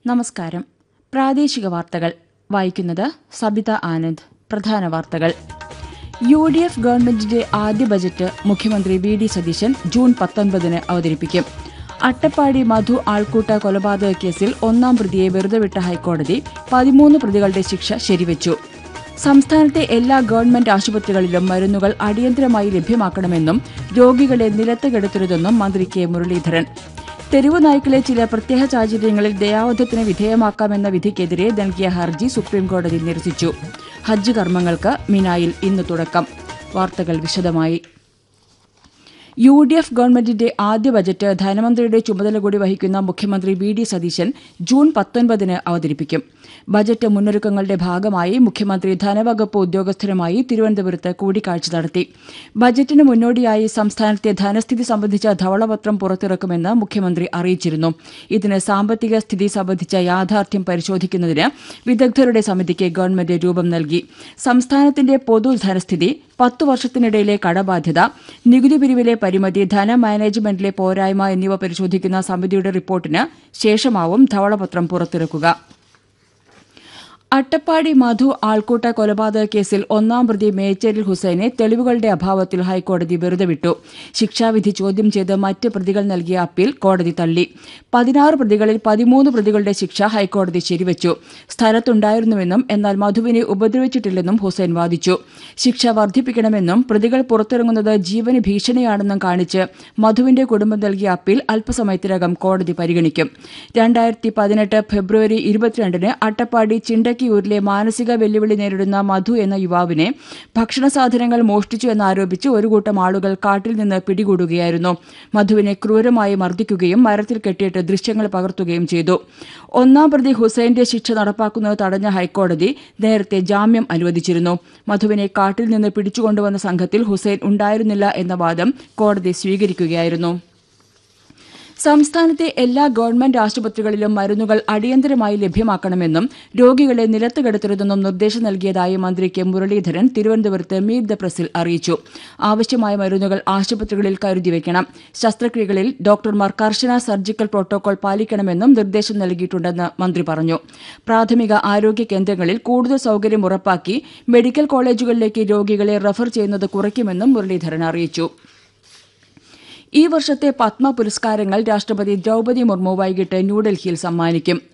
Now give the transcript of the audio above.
നമസ്കാരം പ്രാദേശിക വാർത്തകൾ വായിക്കുന്നത് സബിത ആനന്ദ് പ്രധാന വാർത്തകൾ യു ഡി എഫ് ഗവൺമെന്റിന്റെ ആദ്യ ബജറ്റ് മുഖ്യമന്ത്രി വി ഡി സതീശൻ ജൂൺ പത്തൊൻപതിന് അവതരിപ്പിക്കും അട്ടപ്പാടി മധു ആൾക്കൂട്ട കൊലപാതക കേസിൽ ഒന്നാം പ്രതിയെ വെറുതെ വിട്ട ഹൈക്കോടതി പതിമൂന്ന് പ്രതികളുടെ ശിക്ഷ ശരിവച്ചു സംസ്ഥാനത്തെ എല്ലാ ഗവൺമെന്റ് ആശുപത്രികളിലും മരുന്നുകൾ അടിയന്തരമായി ലഭ്യമാക്കണമെന്നും രോഗികളെ നിലത്ത് കെടുത്തരുതെന്നും മന്ത്രി കെ മുരളീധരൻ തെരുവു നായ്ക്കളെ ചില പ്രത്യേക സാഹചര്യങ്ങളിൽ ദയാവധത്തിന് വിധേയമാക്കാമെന്ന വിധിക്കെതിരെ നൽകിയ ഹർജി സുപ്രീംകോടതി നിരസിച്ചു ഹജ്ജ് കർമ്മങ്ങൾക്ക് മിനായിൽ ഇന്ന് തുടക്കം വാർത്തകൾ വിശദമായി യു ഡി എഫ് ഗവൺമെന്റിന്റെ ആദ്യ ബജറ്റ് ധനമന്ത്രിയുടെ ചുമതല കൂടി വഹിക്കുന്ന മുഖ്യമന്ത്രി വി ഡി സതീശൻ ജൂൺ പത്തൊൻപതിന് അവതരിപ്പിക്കും ബജറ്റ് മുന്നൊരുക്കങ്ങളുടെ ഭാഗമായി മുഖ്യമന്ത്രി ധനവകുപ്പ് ഉദ്യോഗസ്ഥരുമായി തിരുവനന്തപുരത്ത് കൂടിക്കാഴ്ച നടത്തി ബജറ്റിന് മുന്നോടിയായി സംസ്ഥാനത്തെ ധനസ്ഥിതി സംബന്ധിച്ച ധവളപത്രം പുറത്തിറക്കുമെന്ന് മുഖ്യമന്ത്രി അറിയിച്ചിരുന്നു ഇതിന് സാമ്പത്തിക സ്ഥിതി സംബന്ധിച്ച യാഥാർത്ഥ്യം പരിശോധിക്കുന്നതിന് വിദഗ്ധരുടെ സമിതിക്ക് ഗവൺമെന്റ് രൂപം നൽകി സംസ്ഥാനത്തിന്റെ പൊതു ധനസ്ഥിതി പത്തു വർഷത്തിനിടയിലെ കടബാധ്യത നികുതി പിരിവിലെ പരിമിതി ധന മാനേജ്മെന്റിലെ പോരായ്മ എന്നിവ പരിശോധിക്കുന്ന സമിതിയുടെ റിപ്പോർട്ടിന് ശേഷമാവും ധവളപത്രം പുറത്തിറക്കുക അട്ടപ്പാടി മധു ആൾക്കൂട്ട കൊലപാതക കേസിൽ ഒന്നാം പ്രതി മേച്ചേരിൽ ഹുസൈനെ തെളിവുകളുടെ അഭാവത്തിൽ ഹൈക്കോടതി വെറുതെ വിട്ടു ശിക്ഷാവിധി ചോദ്യം ചെയ്ത് മറ്റ് പ്രതികൾ നൽകിയ അപ്പീൽ കോടതി തള്ളി പതിനാറ് പ്രതികളിൽ പതിമൂന്ന് പ്രതികളുടെ ശിക്ഷ ഹൈക്കോടതി ശരിവച്ചു സ്ഥലത്തുണ്ടായിരുന്നുവെന്നും എന്നാൽ മധുവിനെ ഉപദ്രവിച്ചിട്ടില്ലെന്നും ഹുസൈൻ വാദിച്ചു ശിക്ഷ വർദ്ധിപ്പിക്കണമെന്നും പ്രതികൾ പുറത്തിറങ്ങുന്നത് ജീവന് ഭീഷണിയാണെന്നും കാണിച്ച് മധുവിന്റെ കുടുംബം നൽകിയ അപ്പീൽ അല്പസമയത്തിനകം കോടതി പരിഗണിക്കും രണ്ടായിരത്തി പതിനെട്ട് ഫെബ്രുവരി ഇരുപത്തിരണ്ടിന് അട്ടപ്പാടി ചിണ്ടക്കിയൂരിലെ മാനസിക വെല്ലുവിളി നേരിടുന്ന മധു എന്ന യുവാവിനെ ഭക്ഷണ സാധനങ്ങൾ മോഷ്ടിച്ചു എന്നാരോപിച്ച് ഒരു കൂട്ടം ആളുകൾ കാട്ടിൽ നിന്ന് പിടികൂടുകയായിരുന്നു മധുവിനെ ക്രൂരമായി മർദ്ദിക്കുകയും മരത്തിൽ കെട്ടിയിട്ട് ദൃശ്യങ്ങൾ പകർത്തുകയും ചെയ്തു ഒന്നാം പ്രതി ഹുസൈന്റെ ശിക്ഷ നടപ്പാക്കുന്നത് തടഞ്ഞ ഹൈക്കോടതി നേരത്തെ ജാമ്യം അനുവദിച്ചിരുന്നു മധുവിനെ കാട്ടിൽ നിന്ന് പിടിച്ചുകൊണ്ടുവന്ന സംഘത്തിൽ ഹുസൈൻ ഉണ്ടായിരുന്നില്ല എന്ന വാദം കോടതി സ്വീകരിക്കുകയായിരുന്നു സംസ്ഥാനത്തെ എല്ലാ ഗവൺമെന്റ് ആശുപത്രികളിലും മരുന്നുകൾ അടിയന്തരമായി ലഭ്യമാക്കണമെന്നും രോഗികളെ നിലത്ത് കെടുത്തരുതെന്നും നിർദ്ദേശം നൽകിയതായി മന്ത്രി കെ മുരളീധരൻ തിരുവനന്തപുരത്ത് മീറ്റ് ദ പ്രസിൽ അറിയിച്ചു ആവശ്യമായ മരുന്നുകൾ ആശുപത്രികളിൽ കരുതിവെക്കണം ശസ്ത്രക്രിയകളിൽ ഡോക്ടർമാർ കർശന സർജിക്കൽ പ്രോട്ടോകോൾ പാലിക്കണമെന്നും നിർദ്ദേശം നൽകിയിട്ടുണ്ടെന്ന് മന്ത്രി പറഞ്ഞു പ്രാഥമിക ആരോഗ്യ കേന്ദ്രങ്ങളിൽ കൂടുതൽ സൌകര്യം ഉറപ്പാക്കി മെഡിക്കൽ കോളേജുകളിലേക്ക് രോഗികളെ റഫർ ചെയ്യുന്നത് കുറയ്ക്കുമെന്നും മുരളീധരൻ അറിയിച്ചു ഈ വർഷത്തെ പത്മ പുരസ്കാരങ്ങൾ രാഷ്ട്രപതി ദ്രൌപതി മുർമു വൈകിട്ട് ന്യൂഡൽഹിയിൽ സമ്മാനിക്കും